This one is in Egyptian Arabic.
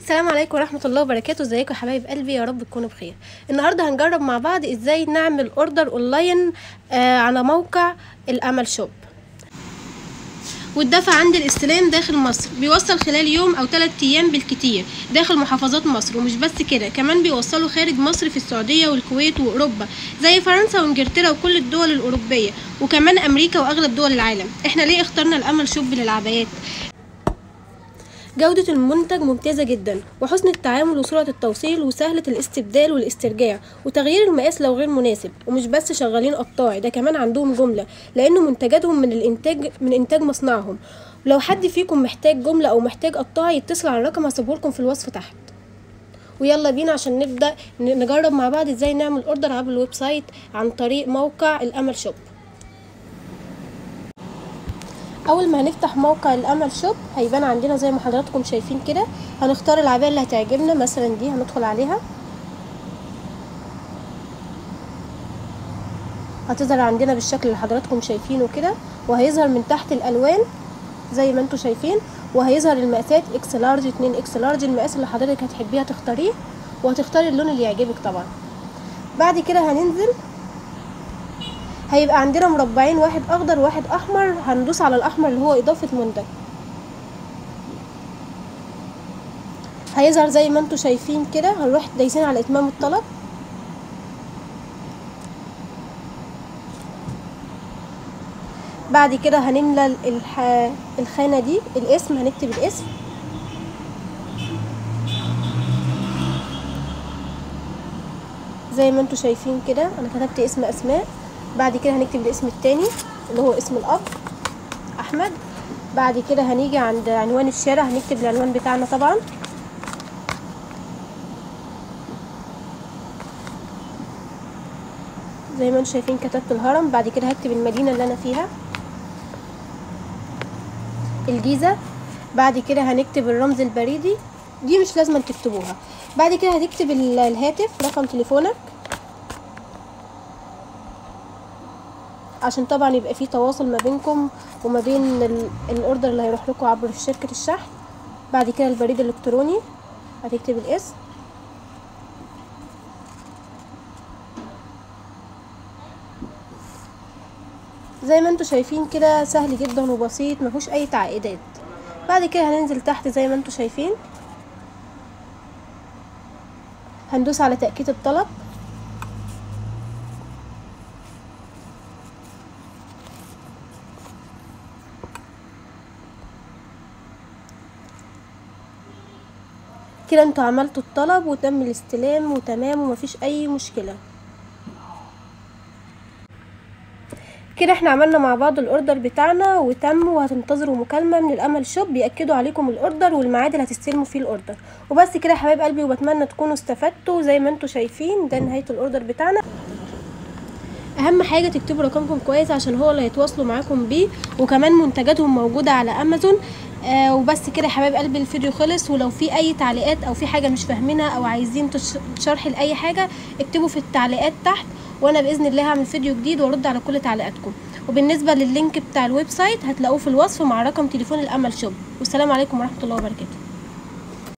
السلام عليكم ورحمة الله وبركاته ازيكم يا حبايب قلبي يا رب تكونوا بخير النهاردة هنجرب مع بعض ازاي نعمل اوردر اونلاين آه على موقع الامل شوب والدفع عند الاستلام داخل مصر بيوصل خلال يوم او 3 ايام بالكتير داخل محافظات مصر ومش بس كده كمان بيوصلوا خارج مصر في السعوديه والكويت واوروبا زي فرنسا وانجلترا وكل الدول الاوروبيه وكمان امريكا واغلب دول العالم احنا ليه اخترنا الامل شوب للعبايات جودة المنتج ممتازة جدا وحسن التعامل وسرعة التوصيل وسهلة الاستبدال والاسترجاع وتغيير المقاس لو غير مناسب ومش بس شغالين قطاعي ده كمان عندهم جملة لأن منتجاتهم من الإنتاج من إنتاج مصنعهم لو حد فيكم محتاج جملة أو محتاج قطاعي يتصل على الرقم هسيبهولكم في الوصف تحت ويلا بينا عشان نبدأ نجرب مع بعض ازاي نعمل اوردر عبر الويب سايت عن طريق موقع الأمل شوب اول ما هنفتح موقع الامل شوب هيبان عندنا زي ما حضراتكم شايفين كده هنختار العباية اللي هتعجبنا مثلا دي هندخل عليها هتظهر عندنا بالشكل اللي حضراتكم شايفينه كده وهيظهر من تحت الالوان زي ما انتم شايفين وهيظهر المقاسات اكس لارج 2 اكس لارج المقاس اللي حضرتك هتحبيه هتختاريه وهتختاري اللون اللي يعجبك طبعا بعد كده هننزل هيبقى عندنا مربعين واحد اخضر واحد احمر هندوس على الاحمر اللي هو اضافة منتج هيظهر زي ما انتم شايفين كده هنروح دايسين على اتمام الطلب بعد كده هنملى الح... الخانة دي الاسم هنكتب الاسم زي ما انتم شايفين كده انا كتبت اسم اسماء بعد كده هنكتب الاسم التاني اللي هو اسم الاب احمد بعد كده هنيجي عند عنوان الشارع هنكتب العنوان بتاعنا طبعا زي ما انتم شايفين كتبت الهرم بعد كده هكتب المدينة اللي انا فيها الجيزة بعد كده هنكتب الرمز البريدي دي مش لازم تكتبوها بعد كده هتكتب الهاتف رقم تليفونك عشان طبعا يبقى في تواصل ما بينكم وما بين الاوردر اللي هيروح لكم عبر شركة الشحن بعد كده البريد الالكتروني هتكتب الاسم زي ما انتم شايفين كده سهل جدا وبسيط مفيهوش اي تعقيدات بعد كده هننزل تحت زي ما انتم شايفين هندوس على تأكيد الطلب كده انتوا عملتوا الطلب وتم الاستلام وتمام ومفيش اي مشكلة كده احنا عملنا مع بعض الاوردر بتاعنا وتم وهتنتظروا مكالمة من الامل شوب بيأكدوا عليكم الاوردر والميعاد اللي هتستلموا فيه الاوردر وبس كده يا حبايب قلبي وبتمنى تكونوا استفدتوا زي ما انتوا شايفين ده نهاية الاوردر بتاعنا اهم حاجه تكتبوا رقمكم كويس عشان هو اللي هيتواصلوا معاكم بيه وكمان منتجاتهم موجوده على امازون آه وبس كده يا حبايب قلبي الفيديو خلص ولو في اي تعليقات او في حاجه مش فاهمينها او عايزين شرح لاي حاجه اكتبوا في التعليقات تحت وانا باذن الله هعمل فيديو جديد وارد على كل تعليقاتكم وبالنسبه لللينك بتاع الويب سايت هتلاقوه في الوصف مع رقم تليفون الامل شوب والسلام عليكم ورحمه الله وبركاته